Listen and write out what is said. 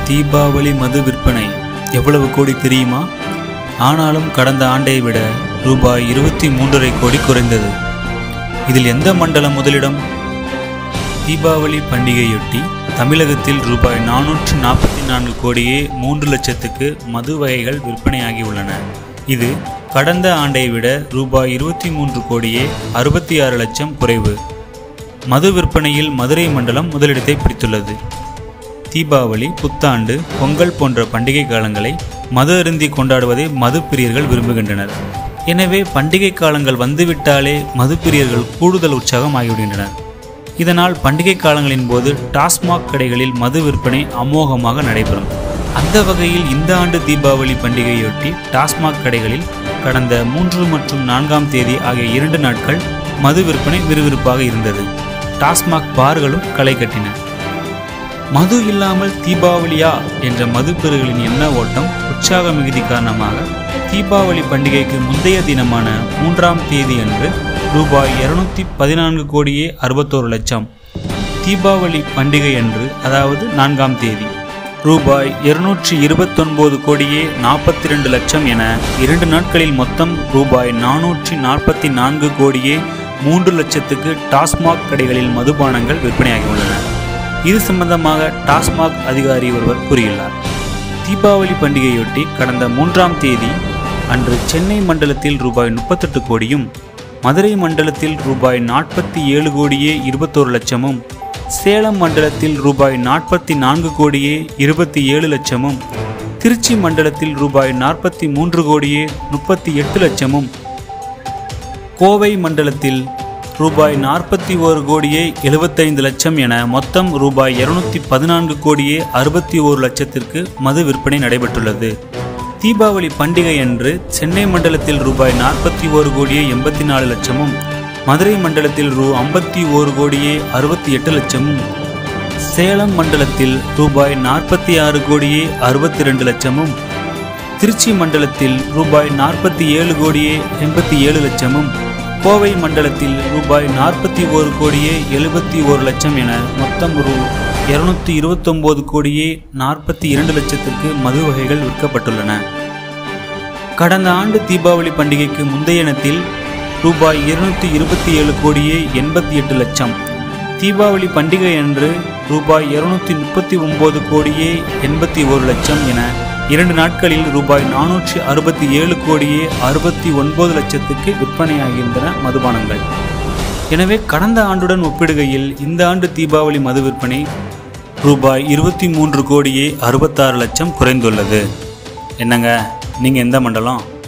தீபாவளி மது விற்பனை எவ்வளவு கோடி தெரியுமா ஆனாலும் கடந்த ஆண்டை விட ரூபாய் இருபத்தி மூன்றரை கோடி குறைந்தது இதில் எந்த மண்டலம் முதலிடம் தீபாவளி பண்டிகையொட்டி தமிழகத்தில் ரூபாய் நானூற்று நாற்பத்தி நான்கு கோடியே மூன்று லட்சத்துக்கு மது வகைகள் விற்பனையாகி உள்ளன இது கடந்த ஆண்டை விட ரூபாய் இருபத்தி மூன்று கோடியே அறுபத்தி ஆறு லட்சம் குறைவு மது விற்பனையில் மதுரை மண்டலம் முதலிடத்தை பிடித்துள்ளது தீபாவளி புத்தாண்டு பொங்கல் போன்ற பண்டிகை காலங்களை மது அருந்தி கொண்டாடுவதை மது பிரியர்கள் விரும்புகின்றனர் எனவே பண்டிகை காலங்கள் வந்துவிட்டாலே மது பிரியர்கள் கூடுதல் உற்சாகம் ஆகிவிடுகின்றனர் இதனால் பண்டிகை காலங்களின் போது டாஸ்மாக் கடைகளில் மது விற்பனை அமோகமாக நடைபெறும் அந்த வகையில் இந்த ஆண்டு தீபாவளி பண்டிகையொட்டி டாஸ்மாக் கடைகளில் கடந்த மூன்று மற்றும் நான்காம் தேதி ஆகிய இரண்டு நாட்கள் மது விற்பனை விறுவிறுப்பாக இருந்தது டாஸ்மாக் பார்களும் களை கட்டின மது இல்லாமல் தீபாவளியா என்ற மதுப்பெருகளின் எண்ண ஓட்டம் உற்சாக மிகுதி காரணமாக தீபாவளி பண்டிகைக்கு முந்தைய தினமான மூன்றாம் தேதி அன்று ரூபாய் இருநூத்தி பதினான்கு கோடியே அறுபத்தோரு லட்சம் தீபாவளி பண்டிகை அன்று அதாவது நான்காம் தேதி ரூபாய் இருநூற்றி இருபத்தொன்பது கோடியே நாற்பத்தி ரெண்டு லட்சம் என இரண்டு நாட்களில் மொத்தம் ரூபாய் நானூற்றி நாற்பத்தி நான்கு கோடியே மூன்று லட்சத்துக்கு டாஸ்மாக் கடைகளில் மதுபானங்கள் விற்பனையாகியுள்ளன இது சம்பந்தமாக டாஸ்மாக் அதிகாரி ஒருவர் கூறியுள்ளார் தீபாவளி பண்டிகையொட்டி கடந்த மூன்றாம் தேதி அன்று சென்னை மண்டலத்தில் ரூபாய் முப்பத்தெட்டு கோடியும் மதுரை மண்டலத்தில் ரூபாய் நாற்பத்தி ஏழு கோடியே இருபத்தோரு லட்சமும் சேலம் மண்டலத்தில் ரூபாய் நாற்பத்தி நான்கு கோடியே இருபத்தி ஏழு லட்சமும் திருச்சி மண்டலத்தில் ரூபாய் நாற்பத்தி மூன்று கோடியே முப்பத்தி எட்டு லட்சமும் கோவை மண்டலத்தில் ரூபாய் நாற்பத்தி ஓரு கோடியே எழுபத்தைந்து லட்சம் என மொத்தம் ரூபாய் இருநூத்தி பதினான்கு கோடியே அறுபத்தி ஓரு லட்சத்திற்கு மது விற்பனை நடைபெற்றுள்ளது தீபாவளி பண்டிகை அன்று சென்னை மண்டலத்தில் ரூபாய் நாற்பத்தி ஓரு கோடியே எண்பத்தி நாலு லட்சமும் மதுரை மண்டலத்தில் ரூ ஐம்பத்தி ஓரு கோடியே அறுபத்தி எட்டு லட்சமும் சேலம் மண்டலத்தில் ரூபாய் நாற்பத்தி ஆறு கோடியே அறுபத்தி ரெண்டு லட்சமும் திருச்சி மண்டலத்தில் ரூபாய் நாற்பத்தி ஏழு கோடியே எண்பத்தி ஏழு லட்சமும் கோவை மண்டலத்தில் ரூபாய் நாற்பத்தி ஓரு கோடியே எழுபத்தி ஓரு லட்சம் என மொத்தம் ரூ இருநூத்தி இருபத்தொம்போது கோடியே நாற்பத்தி இரண்டு லட்சத்திற்கு மது வகைகள் விற்கப்பட்டுள்ளன கடந்த ஆண்டு தீபாவளி பண்டிகைக்கு முந்தைய இனத்தில் ரூபாய் இருநூத்தி இருபத்தி ஏழு கோடியே எண்பத்தி எட்டு லட்சம் தீபாவளி பண்டிகை அன்று ரூபாய் இருநூத்தி முப்பத்தி ஒன்பது கோடியே எண்பத்தி ஒரு லட்சம் என இரண்டு நாட்களில் ரூபாய் நானூற்றி அறுபத்தி ஏழு கோடியே அறுபத்தி ஒன்பது லட்சத்துக்கு விற்பனையாகின்றன மதுபானங்கள் எனவே கடந்த ஆண்டுடன் ஒப்பிடுகையில் இந்த ஆண்டு தீபாவளி மது விற்பனை ரூபாய் இருபத்தி மூன்று கோடியே அறுபத்தாறு லட்சம் குறைந்துள்ளது என்னங்க நீங்கள் எந்த மண்டலம்